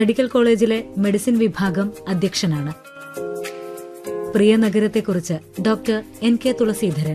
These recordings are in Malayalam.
മെഡിക്കൽ കോളേജിലെ മെഡിസിൻ വിഭാഗം അധ്യക്ഷനാണ് പ്രിയ നഗരത്തെക്കുറിച്ച് ഡോക്ടർ എൻ കെ തുളസീധരൻ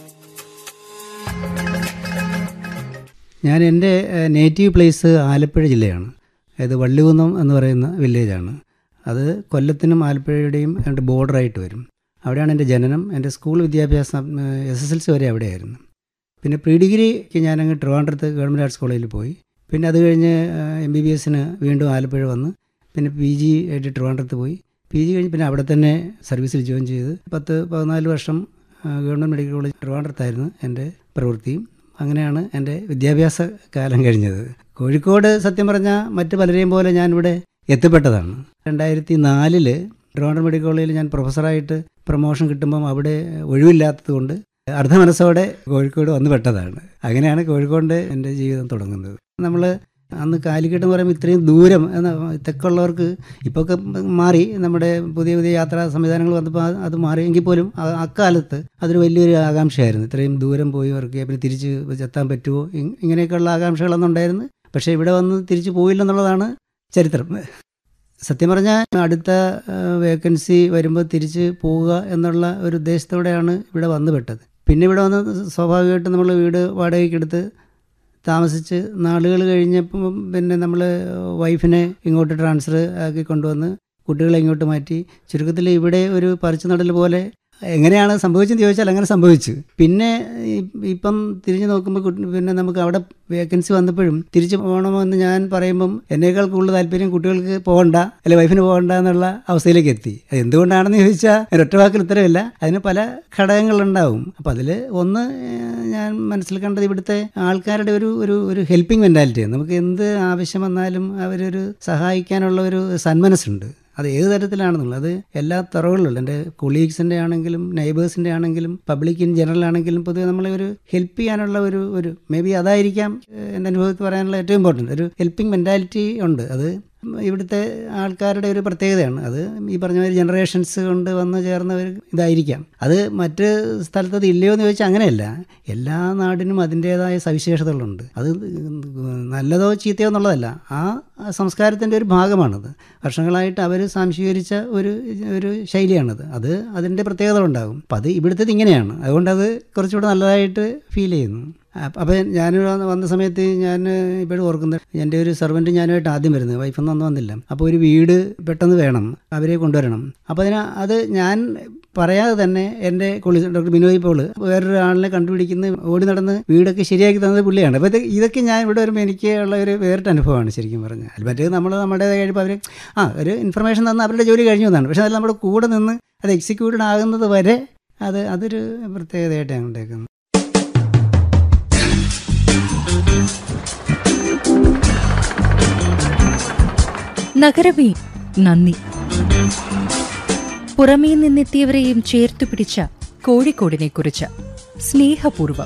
ഞാൻ എൻ്റെ നേറ്റീവ് പ്ലേസ് ആലപ്പുഴ ജില്ലയാണ് അതായത് വള്ളികുന്നം എന്ന് പറയുന്ന വില്ലേജാണ് അത് കൊല്ലത്തിനും ആലപ്പുഴയുടെയും രണ്ട് ബോർഡറായിട്ട് വരും അവിടെയാണ് എൻ്റെ ജനനം എൻ്റെ സ്കൂൾ വിദ്യാഭ്യാസം എസ് എസ് എൽ സി വരെ അവിടെയായിരുന്നു പിന്നെ പ്രീ ഡിഗ്രിക്ക് ഞാനങ്ങ് ട്രിവാൻഡ്രത്ത് ഗവൺമെൻറ് ആർട്സ് കോളേജിൽ പോയി പിന്നെ അത് കഴിഞ്ഞ് എം ബി ബി എസിന് വീണ്ടും ആലപ്പുഴ വന്ന് പിന്നെ പി ജി ആയിട്ട് ട്രിവാൻഡ്രത്ത് പോയി പി ജി കഴിഞ്ഞ് പിന്നെ അവിടെ തന്നെ സർവീസിൽ ജോയിൻ ചെയ്ത് പത്ത് പതിനാല് വർഷം ഗവൺമെൻറ് മെഡിക്കൽ കോളേജ് ട്രിവാൻഡ്രത്തായിരുന്നു എൻ്റെ പ്രവൃത്തി അങ്ങനെയാണ് എൻ്റെ വിദ്യാഭ്യാസ കാലം കഴിഞ്ഞത് കോഴിക്കോട് സത്യം പറഞ്ഞാൽ മറ്റ് പലരെയും പോലെ ഞാനിവിടെ എത്തിപ്പെട്ടതാണ് രണ്ടായിരത്തി നാലില് ട്രിവാൻഡ്രം മെഡിക്കൽ കോളേജിൽ ഞാൻ പ്രൊഫസറായിട്ട് പ്രൊമോഷൻ കിട്ടുമ്പം അവിടെ ഒഴിവില്ലാത്തത് കൊണ്ട് അർദ്ധ മനസ്സോടെ കോഴിക്കോട് വന്നു പെട്ടതാണ് അങ്ങനെയാണ് കോഴിക്കോട് എൻ്റെ ജീവിതം തുടങ്ങുന്നത് നമ്മൾ അന്ന് കാലിക്കട്ട് എന്ന് പറയുമ്പോൾ ഇത്രയും ദൂരം എന്ന തെക്കുള്ളവർക്ക് ഇപ്പോൾ ഒക്കെ മാറി നമ്മുടെ പുതിയ പുതിയ യാത്രാ സംവിധാനങ്ങൾ വന്നപ്പോൾ അത് മാറി എങ്കിൽ പോലും ആ- അക്കാലത്ത് അതൊരു വലിയൊരു ആകാംക്ഷയായിരുന്നു ഇത്രയും ദൂരം പോയി വർക്ക് ചെയ്യാൻ പിന്നെ തിരിച്ച് എത്താൻ പറ്റുമോ ഇ- ഇങ്ങനെയൊക്കെയുള്ള ആകാംക്ഷകളൊന്നും ഉണ്ടായിരുന്നു പക്ഷേ ഇവിടെ വന്ന് തിരിച്ചു പോയില്ലെന്നുള്ളതാണ് ചരിത്രം സത്യം പറഞ്ഞാൽ അടുത്ത വേക്കൻസി വരുമ്പോൾ തിരിച്ച് പോവുക എന്നുള്ള ഒരു ഉദ്ദേശത്തോടെയാണ് ഇവിടെ വന്നു പെട്ടത് പിന്നെ ഇവിടെ വന്ന് സ്വാഭാവികമായിട്ടും നമ്മൾ വീട് വാടകയ്ക്കെടുത്ത് താമസിച്ച് നാളുകൾ കഴിഞ്ഞപ്പം പിന്നെ നമ്മൾ വൈഫിനെ ഇങ്ങോട്ട് ട്രാൻസ്ഫർ ആക്കി കൊണ്ടുവന്ന് കുട്ടികളെ ഇങ്ങോട്ട് മാറ്റി ചുരുക്കത്തിൽ ഇവിടെ ഒരു പറിച്ചു നടൽ പോലെ എങ്ങനെയാണ് സംഭവിച്ചെന്ന് ചോദിച്ചാൽ അങ്ങനെ സംഭവിച്ചു പിന്നെ ഈ- ഇപ്പം തിരിഞ്ഞു നോക്കുമ്പോൾ കുട്ടി- പിന്നെ നമുക്ക് അവിടെ വേക്കൻസി വന്നപ്പോഴും തിരിച്ചു പോകണമെന്ന് ഞാൻ പറയുമ്പം എന്നേക്കാൾ കൂടുതൽ താല്പര്യം കുട്ടികൾക്ക് പോകണ്ട അല്ലെ വൈഫിന് പോകണ്ട എന്നുള്ള അവസ്ഥയിലേക്ക് എത്തി അത് എന്തുകൊണ്ടാണെന്ന് ചോദിച്ചാൽ ഒരു ഒറ്റ വാക്കിൽ ഉത്തരവില്ല അതിന് പല ഘടകങ്ങളുണ്ടാവും അപ്പം അതിൽ ഒന്ന് ഏഹ്, ഞാൻ മനസ്സിൽ കണ്ടത് ഇവിടുത്തെ ആൾക്കാരുടെ ഒരു ഒരു ഒരു ഹെൽപ്പിംഗ് മെൻറ്റാലിറ്റിയാണ് നമുക്ക് എന്ത് ആവശ്യം വന്നാലും അവരൊരു സഹായിക്കാനുള്ള ഒരു സന്മനസ്സുണ്ട് അത് ഏത് തരത്തിലാണെന്നുള്ളത് അത് എല്ലാ തുറകളിലും എൻ്റെ കൊളീഗ്സിൻ്റെ ആണെങ്കിലും നൈബേഴ്സിൻ്റെ ആണെങ്കിലും പബ്ലിക് ഇൻ ജനറൽ ആണെങ്കിലും പൊതുവെ നമ്മളെ ഒരു ഹെൽപ്പ് ചെയ്യാനുള്ള ഒരു ഒരു മേ ബി അതായിരിക്കാം ഏഹ്, എൻ്റെ അനുഭവത്തിൽ പറയാനുള്ള ഏറ്റവും ഇമ്പോർട്ടൻറ്റ് ഒരു ഹെൽപ്പിംഗ് മെൻറ്റാലിറ്റി ഉണ്ട് അത് ഇവിടുത്തെ ആൾക്കാരുടെ ഒരു പ്രത്യേകതയാണ് അത് ഈ പറഞ്ഞ മാതിരി ജനറേഷൻസ് കൊണ്ട് വന്നു ചേർന്ന ഒരു ഇതായിരിക്കാം അത് മറ്റ് സ്ഥലത്ത് അത് ഇല്ലയോ എന്ന് ചോദിച്ചാൽ അങ്ങനെയല്ല എല്ലാ നാടിനും അതിൻ്റേതായ സവിശേഷതകളുണ്ട് അത് നല്ലതോ ചീത്തയോ എന്നുള്ളതല്ല ആ സംസ്കാരത്തിൻ്റെ ഒരു ഭാഗമാണത് വർഷങ്ങളായിട്ട് അവർ സംശീകരിച്ച ഒരു ഒരു ശൈലിയാണത് അത് അതിൻ്റെ പ്രത്യേകത ഉണ്ടാകും അപ്പം അത് ഇവിടുത്തേത് ഇങ്ങനെയാണ് അതുകൊണ്ട് അത് കുറച്ചുകൂടെ നല്ലതായിട്ട് ഫീൽ ചെയ്യുന്നു അപ്പം ഞാൻ വന്ന സമയത്ത് ഞാൻ ഇപ്പോഴും ഓർക്കുന്നത് എൻ്റെ ഒരു സെർവൻറ്റ് ഞാനുമായിട്ട് ആദ്യം വരുന്നത് വൈഫൊന്നും അന്ന് വന്നില്ല അപ്പോൾ ഒരു വീട് പെട്ടെന്ന് വേണം അവരെ കൊണ്ടുവരണം അപ്പോൾ അതിന് അത് ഞാൻ പറയാതെ തന്നെ എൻ്റെ കൊളീസ് ഡോക്ടർ ബിനോയ് പോൾ വേറൊരു ആളിനെ കണ്ടുപിടിക്കുന്ന ഓടി നടന്ന് വീടൊക്കെ ശരിയാക്കി തന്നത് പുള്ളിയാണ് അപ്പോൾ ഇത് ഇതൊക്കെ ഞാൻ ഇവിടെ വരുമ്പോൾ എനിക്ക് ഉള്ള ഒരു വേറിട്ട അനുഭവമാണ് ശരിക്കും പറഞ്ഞാൽ മറ്റേത് നമ്മൾ നമ്മുടെ കഴിയുമ്പോൾ അവർ ആ ഒരു ഇൻഫർമേഷൻ തന്ന അവരുടെ ജോലി കഴിഞ്ഞു എന്നാണ് പക്ഷേ അതിൽ നമ്മുടെ കൂടെ നിന്ന് അത് എക്സിക്യൂട്ടഡ് ആകുന്നത് വരെ അത് അതൊരു പ്രത്യേകതയായിട്ട് ഞാൻ കണ്ടേക്കുന്നത് നഗരമേ നന്ദി പുറമേ നിന്നെത്തിയവരെയും ചേർത്തു പിടിച്ച കോഴിക്കോടിനെ കുറിച്ച് സ്നേഹപൂർവം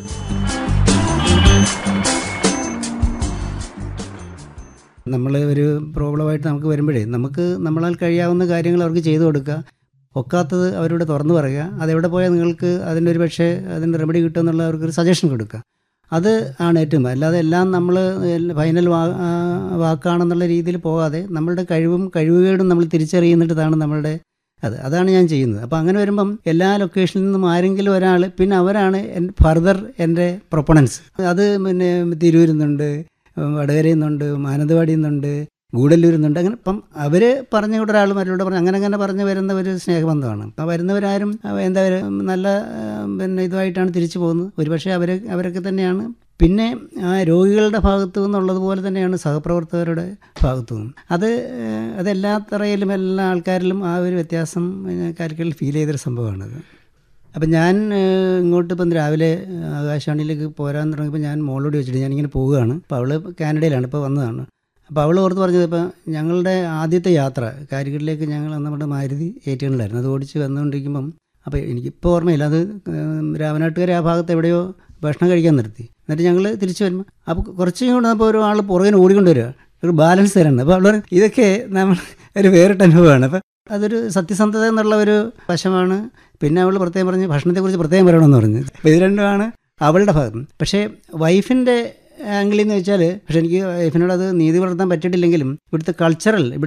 നമ്മൾ ഒരു പ്രോബ്ലമായിട്ട് നമുക്ക് വരുമ്പോഴേ നമുക്ക് നമ്മളാൽ കഴിയാവുന്ന കാര്യങ്ങൾ അവർക്ക് ചെയ്തു കൊടുക്കുക ഒക്കാത്തത് അവരോട് തുറന്നു പറയുക അതെവിടെ പോയാൽ നിങ്ങൾക്ക് അതിൻ്റെ ഒരു പക്ഷേ അതിൻ്റെ റെമഡി കിട്ടുമെന്നുള്ള അവർക്കൊരു സജഷൻ കൊടുക്കുക അത് ആണ് ഏറ്റവും അല്ലാതെ എല്ലാം നമ്മൾ ഫൈനൽ വാ ആ, വാക്കാണെന്നുള്ള രീതിയിൽ പോകാതെ നമ്മളുടെ കഴിവും കഴിവുകേടും നമ്മൾ തിരിച്ചറിയുന്നിട്ടതാണ് നമ്മളുടെ അത് അതാണ് ഞാൻ ചെയ്യുന്നത് അപ്പോൾ അങ്ങനെ വരുമ്പം എല്ലാ ലൊക്കേഷനിൽ നിന്നും ആരെങ്കിലും ഒരാൾ പിന്നെ അവരാണ് ഫർദർ എൻ്റെ പ്രൊപ്പണൻസ് അത് പിന്നെ തിരൂരിൽ നിന്നുണ്ട് വടകരയിൽ നിന്നുണ്ട് മാനന്തവാടിയിൽ നിന്നുണ്ട് ഗൂഡല്ലൂരിൽ നിന്നുണ്ട് അങ്ങനെ ഇപ്പം അവർ പറഞ്ഞ കൂടെ ഒരാൾ മറ്റോട് പറഞ്ഞു അങ്ങനെ അങ്ങനെ പറഞ്ഞു വരുന്ന ഒരു സ്നേഹബന്ധമാണ് അപ്പം വരുന്നവരാരും അവ- എന്താ പറയുക നല്ല ആ, പിന്നെ ഇതുമായിട്ടാണ് തിരിച്ചു പോകുന്നത് ഒരുപക്ഷെ അവർ അവരൊക്കെ തന്നെയാണ് പിന്നെ ആ രോഗികളുടെ ഭാഗത്തു നിന്നുള്ളതുപോലെ തന്നെയാണ് സഹപ്രവർത്തകരുടെ ഭാഗത്തു നിന്നും അത് ഏഹ്, അതെല്ലാ തറയിലും എല്ലാ ആൾക്കാരിലും ആ ഒരു വ്യത്യാസം കാലിക്കലിൽ ഫീൽ ചെയ്തൊരു സംഭവമാണത് അപ്പം ഞാൻ ഏഹ്, ഇങ്ങോട്ട് ഇപ്പം രാവിലെ ഏഹ്, ആകാശവാണിയിലേക്ക് പോരാൻ തുടങ്ങിയപ്പോൾ ഞാൻ മോളോട് ചോദിച്ചിട്ട് ഞാനിങ്ങനെ പോവുകയാണ് അപ്പോൾ അവൾ കാനഡയിലാണ് ഇപ്പോൾ വന്നതാണ് അപ്പോൾ അവൾ ഓർത്ത് പറഞ്ഞത് ഇപ്പം ഞങ്ങളുടെ ആദ്യത്തെ യാത്ര കാരിക്കലിലേക്ക് ഞങ്ങൾ അന്ന് നമ്മുടെ മാരുതി ഏറ്റുകളിലായിരുന്നു അത് ഓടിച്ച് വന്നുകൊണ്ടിരിക്കുമ്പം അപ്പോൾ എനിക്കിപ്പോൾ ഓർമ്മയില്ല അത് ഏഹ്, രാമനാട്ടുകര ആ ഭാഗത്ത് എവിടെയോ ഭക്ഷണം കഴിക്കാൻ നിർത്തി എന്നിട്ട് ഞങ്ങൾ തിരിച്ചു വരുമ്പോൾ അപ്പോൾ കുറച്ച് ഇങ്ങോട്ട് അപ്പോൾ ഒരു ആൾ പുറകിന് ഓടിക്കൊണ്ട് വരിക ഒരു ബാലൻസ് തരണം അപ്പോൾ അവൾ പറയും, ഇതൊക്കെ നമ്മൾ ഒരു വേറിട്ട അനുഭവമാണ് അപ്പം അതൊരു സത്യസന്ധത എന്നുള്ള ഒരു വശമാണ് പിന്നെ അവൾ പ്രത്യേകം പറഞ്ഞ് ഭക്ഷണത്തെക്കുറിച്ച് പ്രത്യേകം പറയണമെന്ന് പറഞ്ഞു അപ്പോൾ ഇത് രണ്ടുമാണ് അവളുടെ ഭാഗം പക്ഷേ വൈഫിൻ്റെ ആംഗിളിൽ എന്ന് വെച്ചാൽ പക്ഷെ എനിക്ക് വൈഫിനോട് അത് നീതി പുലർത്താൻ പറ്റിയിട്ടില്ലെങ്കിലും ഇവിടുത്തെ കൾച്ചറൽ